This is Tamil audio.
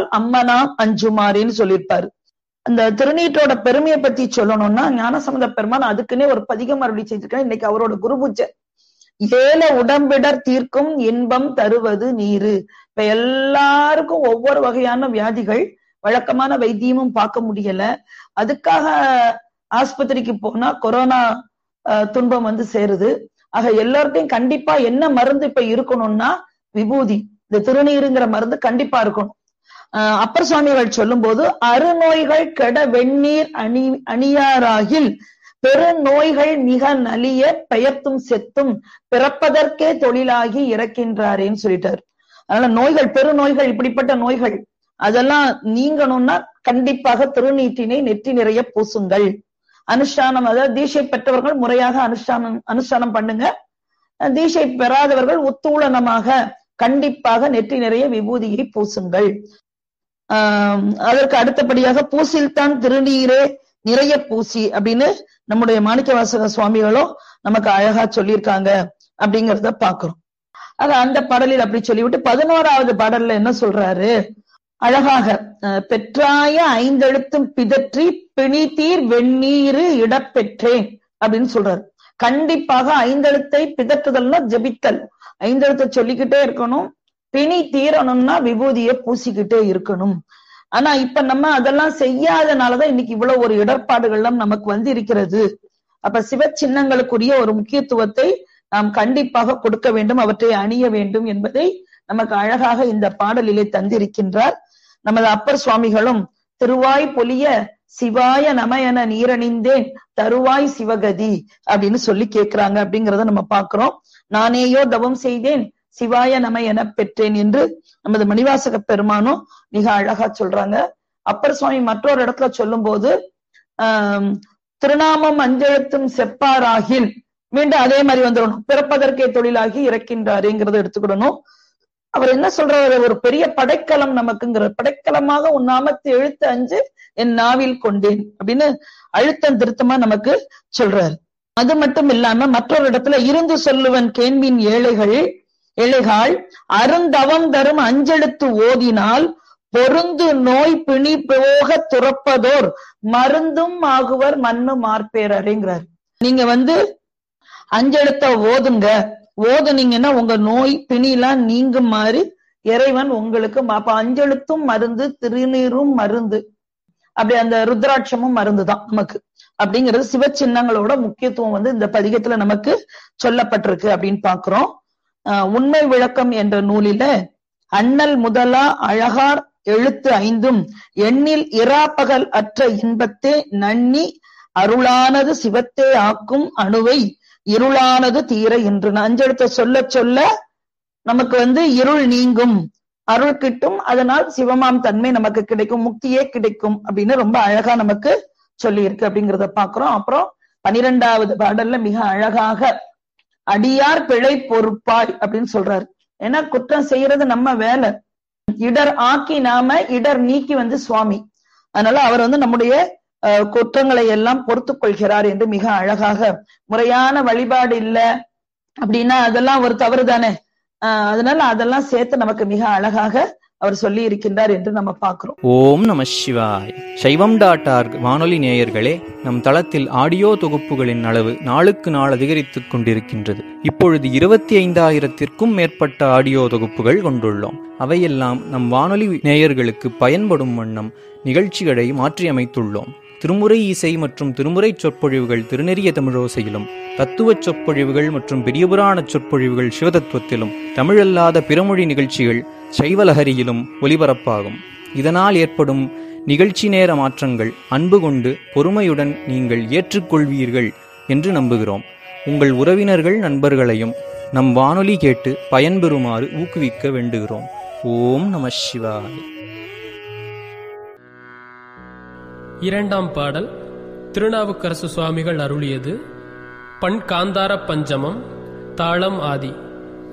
அம்மனாம் அஞ்சுமாரின்னு சொல்லியிருப்பாரு அந்த திருநீற்றோட பெருமையை பத்தி சொல்லணும்னா ஞானசம்பந்த பெருமான் அதுக்குன்னே ஒரு பதிகம் அருளி செய்திருக்காரு இன்னைக்கு அவரோட குரு பூஜை ஏல உடம்பிடர் தீர்க்கும் இன்பம் தருவது நீரு இப்ப எல்லாருக்கும் ஒவ்வொரு வகையான வியாதிகள் வழக்கமான வைத்தியமும் பார்க்க முடியல அதுக்காக ஆஸ்பத்திரிக்கு போனா கொரோனா அஹ், துன்பம் வந்து சேருது ஆக எல்லார்ட்டையும் கண்டிப்பா என்ன மருந்து இப்ப இருக்கணும்னா விபூதி இந்த திருநீருங்கிற மருந்து கண்டிப்பா இருக்கணும் அஹ், அப்பர் சுவாமிகள் சொல்லும்போது அருநோய்கள் கெட வெந்நீர் அணி அணியாராகில் பெருநோய்கள் மிக நலிய பெயர்த்தும் செத்தும் பிறப்பதற்கே தொழிலாகி இறக்கின்றாரேன்னு சொல்லிட்டாரு அதனால நோய்கள் பெருநோய்கள் இப்படிப்பட்ட நோய்கள் அதெல்லாம் நீங்கணும்னா கண்டிப்பாக திருநீற்றினை நெற்றி நிறைய பூசுங்கள் அனுஷ்டானம் அதாவது தீட்சை பெற்றவர்கள் முறையாக அனுஷ்டானம் அனுஷ்டானம் பண்ணுங்க அஹ் தீட்சை பெறாதவர்கள் உத்தூளனமாக கண்டிப்பாக நெற்றி நிறைய விபூதியை பூசுங்கள் ஆஹ் அதற்கு அடுத்தபடியாக பூசில்தான் திருநீரே நிறைய பூசி அப்படின்னு நம்முடைய மாணிக்கவாசக சுவாமிகளும் நமக்கு அழகா சொல்லியிருக்காங்க அப்படிங்கிறத பாக்குறோம் அது அந்த பாடலில் அப்படி சொல்லிவிட்டு பதினோராவது பாடல்ல என்ன சொல்றாரு அழகாக அஹ், பெற்றாய ஐந்தெழுத்தும் பிதற்றி பிணித்தீர் வெந்நீரு இடப்பெற்றேன் அப்படின்னு சொல்றாரு கண்டிப்பாக ஐந்தெழுத்தை பிதற்றுதல்னா ஜெபித்தல் ஐந்தெழுத்தை சொல்லிக்கிட்டே இருக்கணும் பிணி தீரணும்னா விபூதியை பூசிக்கிட்டே இருக்கணும் ஆனா இப்ப நம்ம அதெல்லாம் செய்யாதனாலதான் இன்னைக்கு இவ்வளவு ஒரு இடர்பாடுகள்லாம் நமக்கு வந்து இருக்கிறது அப்ப சிவ சின்னங்களுக்குரிய ஒரு முக்கியத்துவத்தை நாம் கண்டிப்பாக கொடுக்க வேண்டும் அவற்றை அணிய வேண்டும் என்பதை நமக்கு அழகாக இந்த பாடலிலே தந்திருக்கின்றார் நமது அப்பர் சுவாமிகளும் திருவாய் பொலிய சிவாய நம என நீரணிந்தேன் தருவாய் சிவகதி அப்படின்னு சொல்லி கேட்கிறாங்க அப்படிங்கறத நம்ம பார்க்கிறோம் நானேயோ தவம் செய்தேன் சிவாய நம என பெற்றேன் என்று நமது மணிவாசக பெருமானும் மிக அழகா சொல்றாங்க அப்பர் சுவாமி மற்றொரு இடத்துல சொல்லும் போது ஆஹ் திருநாமம் அஞ்செழுத்தும் செப்பாராகில் மீண்டும் அதே மாதிரி வந்துடணும் பிறப்பதற்கே தொழிலாகி இறக்கின்றாருங்கிறத எடுத்துக்கிடணும் அவர் என்ன சொல்றாரு ஒரு பெரிய படைக்கலம் நமக்குங்கிற படைக்கலமாக உன் நாமத்தை எழுத்து அஞ்சு என் நாவில் கொண்டேன் அப்படின்னு அழுத்தம் திருத்தமா நமக்கு சொல்றாரு அது மட்டும் இல்லாம மற்றொரு இடத்துல இருந்து சொல்லுவன் கேள்வின் ஏழைகள் ஏழைகாள் அருந்தவம் தரும் அஞ்செழுத்து ஓதினால் பொருந்து நோய் பிணி போக துறப்பதோர் மருந்தும் ஆகுவர் மண்ணு மார்பேரறைங்கிறார் நீங்க வந்து அஞ்செழுத்த ஓதுங்க ஓதுனீங்கன்னா உங்க நோய் பிணிலாம் நீங்கும் மாதிரி இறைவன் உங்களுக்கு ம- அப்ப அஞ்செழுத்தும் மருந்து திருநீரும் மருந்து அப்படி அந்த ருத்ராட்சமும் மருந்து தான் நமக்கு அப்படிங்கிறது சிவ சின்னங்களோட முக்கியத்துவம் வந்து இந்த பதிகத்துல நமக்கு சொல்லப்பட்டிருக்கு அப்படின்னு பாக்குறோம் ஆஹ் உண்மை விளக்கம் என்ற நூலில அண்ணல் முதலா அழகார் எழுத்து ஐந்தும் எண்ணில் இராப்பகல் அற்ற இன்பத்தே நன்னி அருளானது சிவத்தே ஆக்கும் அணுவை இருளானது தீர என்று அஞ்செழுத்த சொல்ல சொல்ல நமக்கு வந்து இருள் நீங்கும் அருள் கிட்டும் அதனால் சிவமாம் தன்மை நமக்கு கிடைக்கும் முக்தியே கிடைக்கும் அப்படின்னு ரொம்ப அழகா நமக்கு சொல்லி இருக்கு அப்படிங்கறத பாக்குறோம் அப்புறம் பனிரெண்டாவது பாடல்ல மிக அழகாக அடியார் பிழை பொறுப்பாய் அப்படின்னு சொல்றாரு ஏன்னா குற்றம் செய்யறது நம்ம வேலை இடர் ஆக்கி நாம இடர் நீக்கி வந்து சுவாமி அதனால அவர் வந்து நம்முடைய அஹ், குற்றங்களை எல்லாம் பொறுத்துக் கொள்கிறார் என்று மிக அழகாக முறையான வழிபாடு இல்ல அப்படின்னா அதெல்லாம் ஒரு தவறு தானே ஆஹ் அதனால அதெல்லாம் சேர்த்து நமக்கு மிக அழகாக அவர் சொல்லி இருக்கின்றார் என்று நம்ம பார்க்கிறோம் ஓம் நம சிவாய் சைவம் டாட் ஆர்க் வானொலி நேயர்களே நம் தளத்தில் ஆடியோ தொகுப்புகளின் அளவு நாளுக்கு நாள் அதிகரித்துக் கொண்டிருக்கின்றது இப்பொழுது இருபத்தி ஐந்தாயிரத்திற்கும் மேற்பட்ட ஆடியோ தொகுப்புகள் கொண்டுள்ளோம் அவையெல்லாம் நம் வானொலி நேயர்களுக்கு பயன்படும் வண்ணம் நிகழ்ச்சிகளை மாற்றியமைத்துள்ளோம் திருமுறை இசை மற்றும் திருமுறை சொற்பொழிவுகள் திருநெறிய தமிழோசையிலும் தத்துவச் சொற்பொழிவுகள் மற்றும் பெரியபுராண சொற்பொழிவுகள் சிவதத்துவத்திலும் தமிழல்லாத பிறமொழி நிகழ்ச்சிகள் சைவலஹரியிலும் ஒலிபரப்பாகும் இதனால் ஏற்படும் நிகழ்ச்சி நேர மாற்றங்கள் அன்பு கொண்டு பொறுமையுடன் நீங்கள் ஏற்றுக்கொள்வீர்கள் என்று நம்புகிறோம் உங்கள் உறவினர்கள் நண்பர்களையும் நம் வானொலி கேட்டு பயன்பெறுமாறு ஊக்குவிக்க வேண்டுகிறோம் ஓம் நம சிவாய இரண்டாம் பாடல் திருநாவுக்கரசு சுவாமிகள் அருளியது பண் காந்தார பஞ்சமம் தாளம் ஆதி